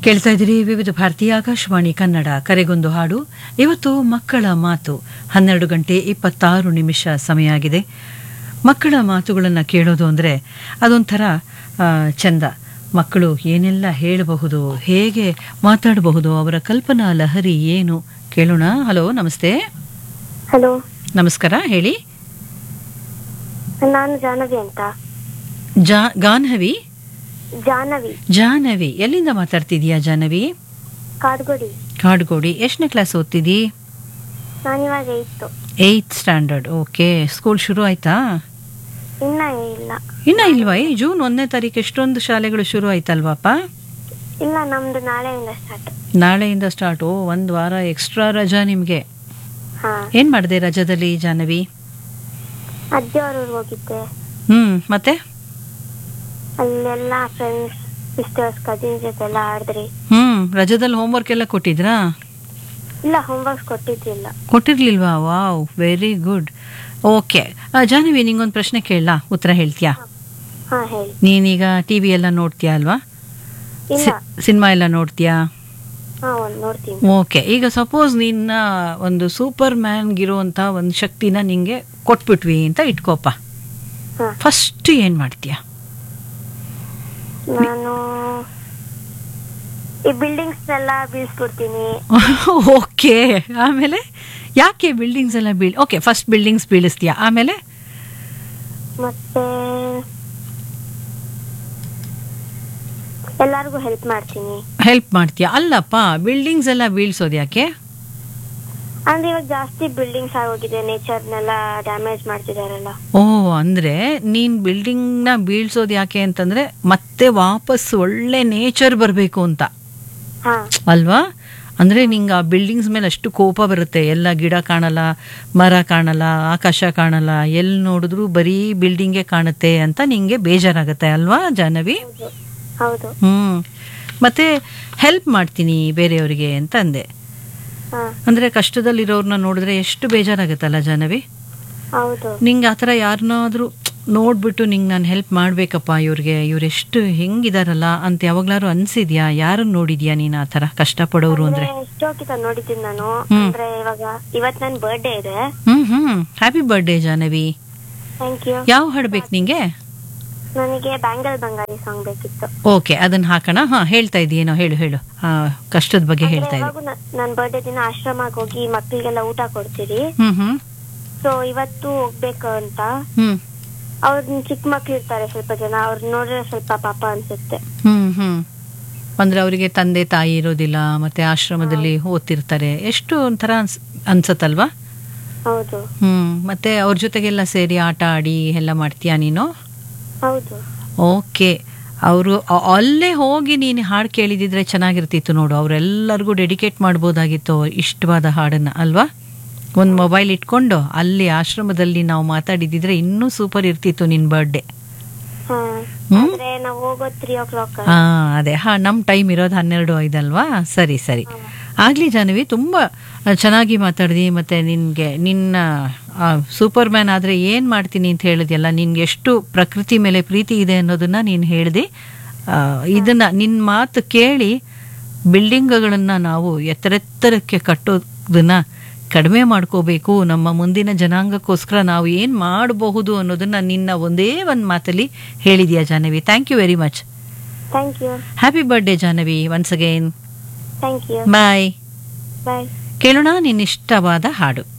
ಕೇಳ್ತಾ ಇದ್ದೀರಿ ವಿವಿಧ ಭಾರತೀಯ ಆಕಾಶವಾಣಿ ಕನ್ನಡ ಕರೆಗೊಂದು ಹಾಡು ಇವತ್ತು ಮಕ್ಕಳ ಮಾತು ಹನ್ನೆರಡು ಗಂಟೆ ಇಪ್ಪತ್ತಾರು ನಿಮಿಷ ಸಮಯ ಆಗಿದೆ ಮಕ್ಕಳ ಮಾತುಗಳನ್ನು ಕೇಳೋದು ಅಂದರೆ ಅದೊಂಥರ ಆ, ಚಂದ ಮಕ್ಕಳು ಏನೆಲ್ಲ ಹೇಳಬಹುದು ಹೇಗೆ ಮಾತಾಡಬಹುದು ಅವರ ಕಲ್ಪನಾ ಲಹರಿ ಏನು ಕೇಳೋಣ ಹಲೋ ನಮಸ್ತೆ ಹಲೋ ನಮಸ್ಕಾರ ಹೇಳಿ ನಾನು ಜಾಹ್ನವಿ ಅಂತ ಜಾ ಗಾನ್ಹವಿ ಜಾಹ್ನವಿ ಜಾಹ್ನವಿ ಎಲ್ಲಿಂದ ಮಾತಾಡ್ತಿದೀಯಾ ಜಾಹ್ನವಿ ಕಾಡ್ಗೋಡಿ ಕಾಡ್ಗೋಡಿ ಎಷ್ಟನೇ ಕ್ಲಾಸ್ ಓದ್ತಿದ್ದೀ ನಾನಿವಾಗ ಇತ್ತು ಏಯ್ತ್ ಸ್ಟ್ಯಾಂಡರ್ಡ್ ಓಕೆ ಸ್ಕೂಲ್ ಶುರು ಆಯ್ತಾ ಇನ್ನ ಇಲ್ಲ ಇನ್ನ ಇಲ್ವಾ ಈ ಜೂನ್ ಒಂದನೇ ತಾರೀಕು ಎಷ್ಟೊಂದು ಶಾಲೆಗಳು ಶುರು ಆಯ್ತಲ್ವಾಪ ಇಲ್ಲ ನಮ್ದು ನಾಳೆಯಿಂದ ಸ್ಟಾರ್ಟ್ ನಾಳೆಯಿಂದ ಸ್ಟಾರ್ಟ್ ಓ ಒಂದು ವಾರ ಎಕ್ಸ್ಟ್ರಾ ರಜಾ ನಿಮಗೆ ಹಾ ಏನ್ ಮಾಡಿದೆ ರಜಾದಲ್ಲಿ ಜಾಹ್ನವಿ ಅಜ್ಜಿ ಅವ್ರ ಊರಿಗೆ ಹೋಗಿದ್ದೆ ಹ್ಮ್ ಮತ್ತೆ ಅಲ್ಲೆಲ್ಲ ಫ್ರೆಂಡ್ಸ್ ಸಿಸ್ಟರ್ಸ್ ಕಸಿನ್ಸ್ ಜೊತೆ ಎಲ್ಲ ಆಡಿದ್ರಿ ಹ್ಮ್ ರಜಾದಲ್ಲಿ ಹೋಮ್ವರ್ಕ್ ಎಲ್ಲ ಕೊಟ್ಟಿದ್ರಾ ಇಲ್ಲ ಹೋಮ್ವರ್ಕ್ಸ್ ಕೊಟ್ಟಿದ್ದಿಲ್ಲ ಕೊಟ್ಟಿರ್ಲಿಲ್ವಾ wow very good okay Janhavi ನಿಂಗೊಂದು ಪ್ರಶ್ನೆ ಕೇಳಲಾ ಉತ್ತರ ಹೇಳ್ತೀಯಾ ಹಾ ಹೇಳಿ ನೀನೀಗ ಟಿ ವಿ ಎಲ್ಲ ನೋಡ್ತೀಯಾ ಅಲ್ವಾ ಇಲ್ಲ ಸಿನಿಮಾ ಎಲ್ಲ ನೋಡ್ತೀಯಾ ಹಾ ಒಂದ್ ನೋಡ್ತೀನಿ ಓಕೆ ಈಗ ಸಪೋಸ್ ನಿನ್ನ ಒಂದು ಸೂಪರ್ ಮ್ಯಾನ್ಗಿರುವಂಥ ಒಂದು ಶಕ್ತಿನ ನಿಂಗೆ ಕೊಟ್ಬಿಟ್ವಿ ಅಂತ ಇಟ್ಕೋಪ ಹಾ ಫಸ್ಟ್ ಏನು ಮಾಡ್ತೀಯ ನಾನು ಈ ಬಿಲ್ಡಿಂಗ್ಸ್ ಎಲ್ಲ ಬೀಳ್ಸ್ಬಿಡ್ತೀನಿ ಓಕೆ ಆಮೇಲೆ ಯಾಕೆ ಬಿಲ್ಡಿಂಗ್ಸ್ ಎಲ್ಲ ಬೀಳ್ ಓಕೆ ಫಸ್ಟ್ ಬಿಲ್ಡಿಂಗ್ಸ್ ಬೀಳಿಸ್ತೀಯ ಆಮೇಲೆ ಮತ್ತೆ ಎಲ್ಲಾರ್ಗು ಹೆಲ್ಪ್ ಮಾಡ್ತೀನಿ ಹೆಲ್ಪ್ ಮಾಡ್ತೀಯ ಅಲ್ಲಪ್ಪ ಬಿಲ್ಡಿಂಗ್ಸ್ ಎಲ್ಲ ಬೀಳ್ಸೋದು ಯಾಕೆ ಅಂದ್ರೆ ಇವಾಗ ಜಾಸ್ತಿ ಬಿಲ್ಡಿಂಗ್ಸ್ ಆಗೋಗಿದೆ ನೇಚರ್ನೆಲ್ಲ ಡ್ಯಾಮೇಜ್ ಮಾಡ್ತಿದಾರಲ್ಲ ಓ ಅಂದರೆ ನೀನು ಬಿಲ್ಡಿಂಗ್ನ ಬೀಳ್ಸೋದು ಯಾಕೆ ಅಂತಂದರೆ ಮತ್ತೆ ವಾಪಸ್ ಒಳ್ಳೆ ನೇಚರ್ ಬರಬೇಕು ಅಂತ ಹಾ ಅಲ್ವಾ ಅಂದರೆ ನಿಂಗೆ ಆ ಬಿಲ್ಡಿಂಗ್ಸ್ ಮೇಲೆ ಅಷ್ಟು ಕೋಪ ಬರುತ್ತೆ ಎಲ್ಲ ಗಿಡ ಕಾಣಲ್ಲ ಮರ ಕಾಣಲ್ಲ ಆಕಾಶ ಕಾಣಲ್ಲ ಎಲ್ಲಿ ನೋಡಿದ್ರು ಬರೀ ಬಿಲ್ಡಿಂಗೇ ಕಾಣುತ್ತೆ ಅಂತ ನಿಂಗೆ ಬೇಜಾರಾಗುತ್ತೆ ಅಲ್ವಾ ಜಾಹ್ನವಿ ಹೌದು ಹೌದು ಹ್ಞೂ ಮತ್ತೆ ಹೆಲ್ಪ್ ಮಾಡ್ತೀನಿ ಬೇರೆಯವರಿಗೆ ಅಂತ ಅಂದೆ ಹಾ ಅಂದರೆ ಕಷ್ಟದಲ್ಲಿರೋರ್ನ ನೋಡಿದ್ರೆ ಎಷ್ಟು ಬೇಜಾರಾಗುತ್ತಲ್ಲ ಜಾಹ್ನವಿ ಹೌದು ನಿಂಗೆ ಆ ಥರ ಯಾರನ್ನಾದ್ರೂ ನೋಡ್ಬಿಟ್ಟು ನಿಂಗೆ ನಾನು ಹೆಲ್ಪ್ ಮಾಡಬೇಕಪ್ಪ ಇವ್ರಿಗೆ ಇವರೆಷ್ಟು ಹೆಂಗಿದಾರಲ್ಲ ಅಂತ ಯಾವಾಗ್ಲಾರು ಅನ್ಸಿದ್ಯಾ ಯಾರನ್ನ ನೋಡಿದ್ಯಾ ನೀನು ಆ ಥರ ಕಷ್ಟಪಡೋರು ಅಂದರೆ ಎಷ್ಟೋಕಿತ ನೋಡಿದ್ದೀನಿ ನಾನು ಹ್ಮ್. ಅಂದ್ರೆ ಇವಾಗ ಇವತ್ ನನ್ ಬರ್ಡೇ ಇದೆ hmm hmm happy birthday Janhavi thank you ಯಾವ ಹಾಡು ಬೇಕು ನಿಂಗೆ ನನಗೆ ಬ್ಯಾಂಗಲ್ ಬಂಗಾರಿ ಸಾಂಗ್ ಬೇಕಿತ್ತು ಓಕೆ ಅದನ್ನ ಹಾಕೋಣ ಹಾ ಹೇಳ್ತಾ ಇದೀಯೇನೋ ಹೇಳು ಹೇಳು ಆ, ಕಷ್ಟದ ಬಗ್ಗೆ ಅಂದ್ರೆ ಹೇಳ್ತಾ ಇದ್ದಿ ಯಾವಾಗೂ ನ- ನನ್ ಬರ್ಡೇ ದಿನ ಆಶ್ರಮಕ್ಕೆ ಹೋಗಿ ಮಕ್ಳಿಗೆಲ್ಲ ಊಟ ಕೊಡ್ತೀರಿ ಹ್ಮ್ ಹ್ಮ್ ಸೊ ಇವತ್ತು ಹೋಗ್ಬೇಕು ಅಂತ ಹ್ಮ್ ಅವ್ರ ಚಿಕ್ಕ ಮಕ್ಳು ಇರ್ತಾರೆ ಸ್ವಲ್ಪ ಜನ ಅವ್ರ ನೋಡಿದ್ರೆ ಸ್ವಲ್ಪ ಪಾಪ ಅನ್ಸುತ್ತೆ ಹ್ಮ್ ಹ್ಮ್ ಅಂದ್ರೆ ಅವರಿಗೆ ತಂದೆ ತಾಯಿ ಇರೋದಿಲ್ಲ ಮತ್ತೆ ಆಶ್ರಮದಲ್ಲಿ ಓದ್ತಿರ್ತಾರೆ ಎಷ್ಟು ಒಂಥರ ಅನ್ಸ್ ಅನ್ಸತ್ತಲ್ವಾ ಹೌದು ಹ್ಮ್ ಮತ್ತೆ ಅವ್ರ ಜೊತೆಗೆಲ್ಲ ಸೇರಿ ಆಟ ಆಡಿ ಎಲ್ಲ ಮಾಡ್ತೀಯಾ ನೀನು ಹೌದು ಓಕೆ ಅವರು ಅಲ್ಲೇ ಹೋಗಿ ನೀನು ಹಾಡು ಕೇಳಿದಿದ್ರೆ ಚೆನ್ನಾಗಿರ್ತಿತ್ತು ನೋಡು ಅವರೆಲ್ಲರಿಗೂ ಡೆಡಿಕೇಟ್ ಮಾಡ್ಬೋದಾಗಿತ್ತು ಇಷ್ಟವಾದ ಹಾಡನ್ನು ಅಲ್ವಾ ಒಂದು ಮೊಬೈಲ್ ಇಟ್ಕೊಂಡು ಅಲ್ಲಿ ಆಶ್ರಮದಲ್ಲಿ ನಾವು ಮಾತಾಡಿದಿದ್ರೆ ಇನ್ನೂ ಸೂಪರ್ ಇರ್ತಿತ್ತು ನಿನ್ನ ಬರ್ಡೇ ಹಾ ಹ್ಮ್? ಅಂದ್ರೆ ನಾವು ಹೋಗೋದ್ ತ್ರೀ ಓ ಕ್ಲಾಕ್ ಹಾ ಅದೇ ಹಾ ನಮ್ಮ ಟೈಮ್ ಇರೋದು ಹನ್ನೆರಡು ಐದಲ್ವಾ ಸರಿ ಸರಿ ಆಗ್ಲಿ ಜಾಹ್ನವಿ ತುಂಬ ಚೆನ್ನಾಗಿ ಮಾತಾಡಿದಿ ಮತ್ತು ನಿನಗೆ ನಿನ್ನ ಸೂಪರ್ ಮ್ಯಾನ್ ಆದರೆ ಏನು ಮಾಡ್ತೀನಿ ಅಂತ ಹೇಳಿದ್ಯಲ್ಲ ನಿನ್ಗೆ ಎಷ್ಟು ಪ್ರಕೃತಿ ಮೇಲೆ ಪ್ರೀತಿ ಇದೆ ಅನ್ನೋದನ್ನ ನೀನು ಹೇಳಿದೆ ಇದನ್ನು ನಿನ್ನ ಮಾತು ಕೇಳಿ ಬಿಲ್ಡಿಂಗ್ಗಳನ್ನು ನಾವು ಎತ್ತರೆತ್ತರಕ್ಕೆ ಕಟ್ಟೋದನ್ನ ಕಡಿಮೆ ಮಾಡ್ಕೋಬೇಕು ನಮ್ಮ ಮುಂದಿನ ಜನಾಂಗಕ್ಕೋಸ್ಕರ ನಾವು ಏನು ಮಾಡಬಹುದು ಅನ್ನೋದನ್ನ ನಿನ್ನ ಒಂದೇ ಒಂದು ಮಾತಲ್ಲಿ ಹೇಳಿದ್ಯಾ Janhavi thank you very much thank you happy birthday Janhavi once again thank you bye bye ಕೇಳೋಣ ನಿನ್ನಿಷ್ಟವಾದ ಹಾಡು